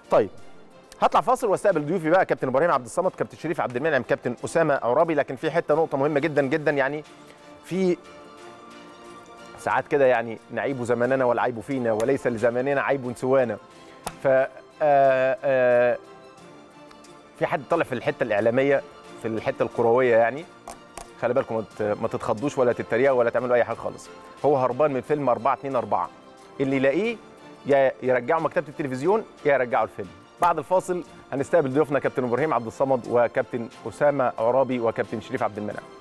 طيب هطلع فاصل واستقبل ضيوفي بقى كابتن ابراهيم عبد الصمد كابتن شريف عبد المنعم كابتن اسامه عرابي لكن في حته نقطه مهمه جدا جدا يعني في ساعات كده يعني نعيب زماننا والعيب فينا وليس لزماننا عيب سوانا ف آه، آه، في حد طالع في الحته الاعلاميه في الحته الكرويه يعني خلي بالكم ما تت- ما تتخضوش ولا تتريقوا ولا تعملوا اي حاجه خالص هو هربان من فيلم 4 2 4 اللي يلاقيه يا يرجعه مكتبه التلفزيون يا يرجعه الفيلم بعد الفاصل هنستقبل ضيوفنا كابتن ابراهيم عبد الصمد وكابتن اسامه عرابي وكابتن شريف عبد المنعم